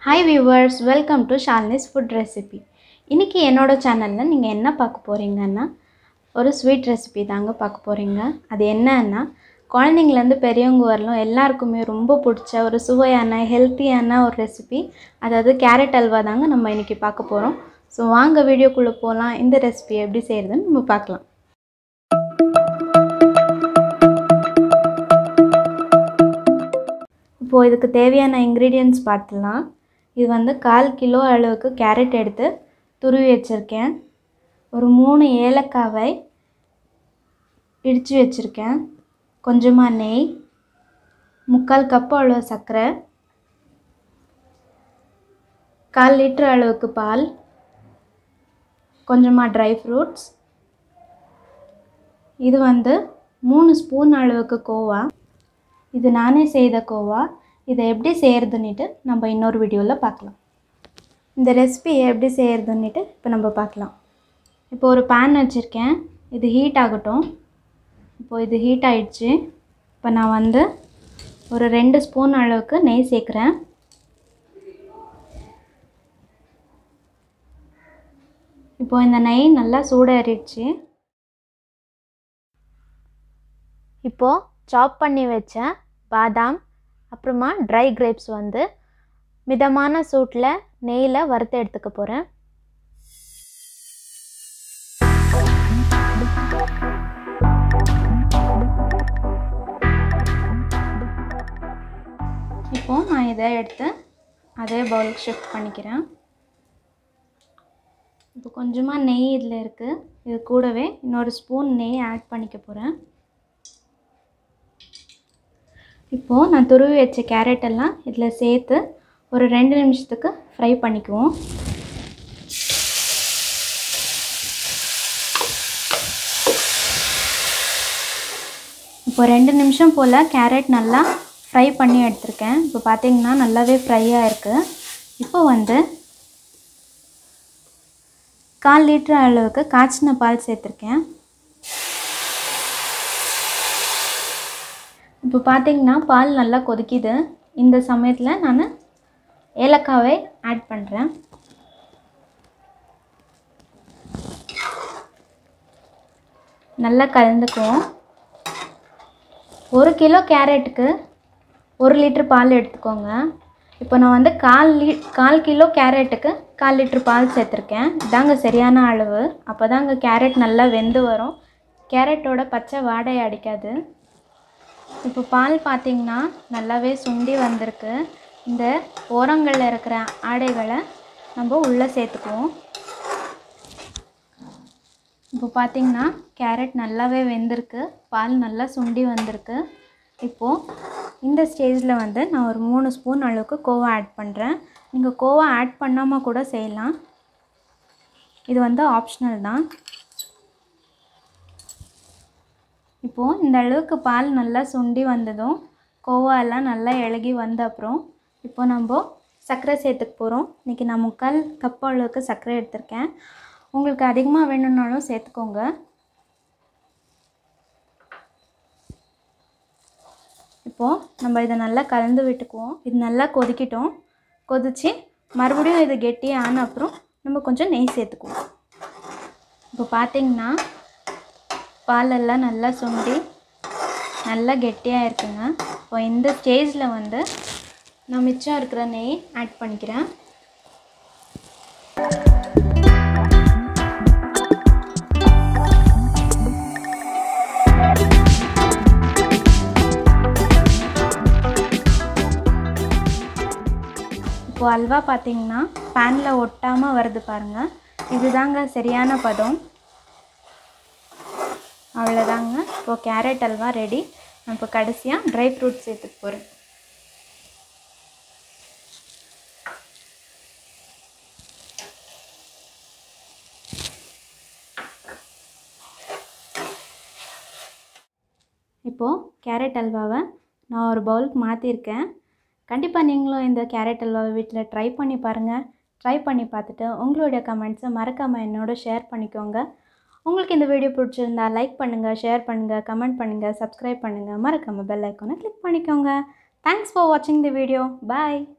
hi viewers welcome to Shalini's food recipe இன்றைக்கி என்னோடய சேனலில் நீங்கள் என்ன பார்க்க போகிறீங்கன்னா ஒரு ஸ்வீட் ரெசிபி தாங்க பார்க்க போகிறீங்க அது என்னன்னா குழந்தைங்கலேருந்து பெரியவங்க வரலும் எல்லாருக்குமே ரொம்ப பிடிச்ச ஒரு சுவையான ஹெல்த்தியான ஒரு ரெசிபி அதாவது கேரட் அல்வா தாங்க நம்ம இன்றைக்கி பார்க்க போகிறோம் ஸோ வாங்க வீடியோக்குள்ளே போகலாம் இந்த ரெசிபி எப்படி செய்கிறதுன்னு நம்ம பார்க்கலாம் இப்போது இதுக்கு தேவையான இன்க்ரீடியன்ட்ஸ் பார்த்துலாம் இது வந்து கால் கிலோ அளவுக்கு கேரட் எடுத்து துருவி வச்சுருக்கேன் ஒரு மூணு ஏலக்காவை இடித்து வச்சுருக்கேன் கொஞ்சமாக நெய் முக்கால் கப்பு அளவு சர்க்கரை கால் லிட்டர் அளவுக்கு பால் கொஞ்சமாக ட்ரை ஃப்ரூட்ஸ் இது வந்து மூணு ஸ்பூன் அளவுக்கு கோவா இது நானே செய்த கோவா இதை எப்படி செய்கிறதுன்னுட்டு நம்ம இன்னொரு வீடியோவில் பார்க்கலாம் இந்த ரெசிபி எப்படி செய்கிறதுன்னுட்டு இப்போ நம்ம பார்க்கலாம் இப்போ ஒரு பேன் வச்சுருக்கேன் இது ஹீட் ஆகட்டும் இப்போது இது ஹீட் ஆயிடுச்சு இப்போ நான் வந்து ஒரு ரெண்டு ஸ்பூன் அளவுக்கு நெய் சேர்க்குறேன் இப்போ இந்த நெய் நல்லா சூடாறிடுச்சு இப்போது சாப் பண்ணி வச்ச பாதாம் அப்புறமா ட்ரை கிரேப்ஸ் வந்து மிதமான சூட்டில் நெய்யில் வறுத்து எடுத்துக்க போகிறேன் இப்போது நான் இதை எடுத்து அதே பவுலுக்கு ஷிஃப்ட் பண்ணிக்கிறேன் இப்போ கொஞ்சமாக நெய் இதில் இருக்குது இது கூடவே இன்னொரு ஸ்பூன் நெய் ஆட் பண்ணிக்க போகிறேன் இப்போது நான் துருவி வச்ச கேரட் எல்லாம் இதில் சேர்த்து ஒரு ரெண்டு நிமிஷத்துக்கு ஃப்ரை பண்ணிக்குவோம் இப்போ ரெண்டு நிமிஷம் போல் கேரட் நல்லா ஃப்ரை பண்ணி எடுத்திருக்கேன் இப்போ பார்த்தீங்கன்னா நல்லாவே ஃப்ரையாக இருக்குது இப்போ வந்து கால் லிட்டர் அளவுக்கு காய்ச்சின பால் சேர்த்துருக்கேன் இப்போ பார்த்தீங்கன்னா பால் நல்லா கொதிக்குது இந்த சமயத்தில் நான் ஏலக்காவை ஆட் பண்ணுறேன் நல்லா கலந்துக்குவோம் ஒரு கிலோ கேரட்டுக்கு ஒரு லிட்டர் பால் எடுத்துக்கோங்க இப்போ நான் வந்து கால் லீ கால் கிலோ கேரட்டுக்கு கால் லிட்டர் பால் சேர்த்துருக்கேன் இதாங்க சரியான அளவு அப்போ தாங்க கேரட் நல்லா வெந்து வரும் கேரட்டோட பச்சை வாடை அடிக்காது இப்போ பால் பார்த்திங்கன்னா நல்லாவே சுண்டி வந்திருக்கு இந்த ஓரங்களில் இருக்கிற ஆடைகளை நம்ம உள்ளே சேர்த்துக்குவோம் இப்போ பார்த்திங்கன்னா கேரட் நல்லாவே வெந்திருக்கு பால் நல்லா சுண்டி வந்திருக்கு இப்போது இந்த ஸ்டேஜில் வந்து நான் ஒரு மூணு ஸ்பூன் அளவுக்கு கோவா ஆட் பண்ணுறேன் நீங்கள் கோவா ஆட் பண்ணாமல் கூட செய்யலாம் இது வந்து ஆப்ஷனல் தான் இப்போது இந்த அளவுக்கு பால் நல்லா சுண்டி வந்ததும் கோவா எல்லாம் நல்லா இழகி வந்த அப்புறம் இப்போ நம்ம சர்க்கரை சேர்த்துக்க போகிறோம் இன்றைக்கி நான் முக்கால் கப் அளவுக்கு சர்க்கரை எடுத்திருக்கேன் உங்களுக்கு அதிகமாக வேணும்னாலும் சேர்த்துக்கோங்க இப்போது நம்ம இதை நல்லா கலந்து விட்டுக்குவோம் இது நல்லா கொதிக்கட்டும் கொதித்து மறுபடியும் இது கெட்டி ஆன அப்புறம் நம்ம கொஞ்சம் நெய் சேர்த்துக்குவோம் இப்போ பார்த்திங்கன்னா பாலெல்லாம் நல்லா சுண்டி நல்லா கெட்டியாக இருக்குங்க இப்போ இந்த ஸ்டேஜில் வந்து நான் மிச்சம் இருக்கிற நெய் ஆட் பண்ணிக்கிறேன் இப்போது அல்வா பார்த்திங்கன்னா பேனில் ஒட்டாமல் வருது பாருங்கள் இதுதாங்க சரியான பதம் அவ்வளோதாங்க இப்போது கேரட் அல்வா ரெடி நான் இப்போ கடைசியாக ட்ரை ஃப்ரூட்ஸ் சேர்த்துக்க போகிறேன் இப்போது கேரட் அல்வாவை நான் ஒரு பவுலுக்கு மாற்றிருக்கேன் கண்டிப்பாக நீங்களும் இந்த கேரட் அல்வாவை வீட்டில் ட்ரை பண்ணி பாருங்கள் ட்ரை பண்ணி பார்த்துட்டு உங்களுடைய கமெண்ட்ஸை மறக்காமல் என்னோட ஷேர் பண்ணிக்கோங்க உங்களுக்கு இந்த வீடியோ பிடிச்சிருந்தா லைக் பண்ணுங்கள் ஷேர் பண்ணுங்கள் கமெண்ட் பண்ணுங்கள் சப்ஸ்கிரைப் பண்ணுங்கள் மறக்காமல் பெல் ஐக்கானை கிளிக் பண்ணிக்கோங்க தேங்க்ஸ் ஃபார் வாட்சிங் தி வீடியோ பாய்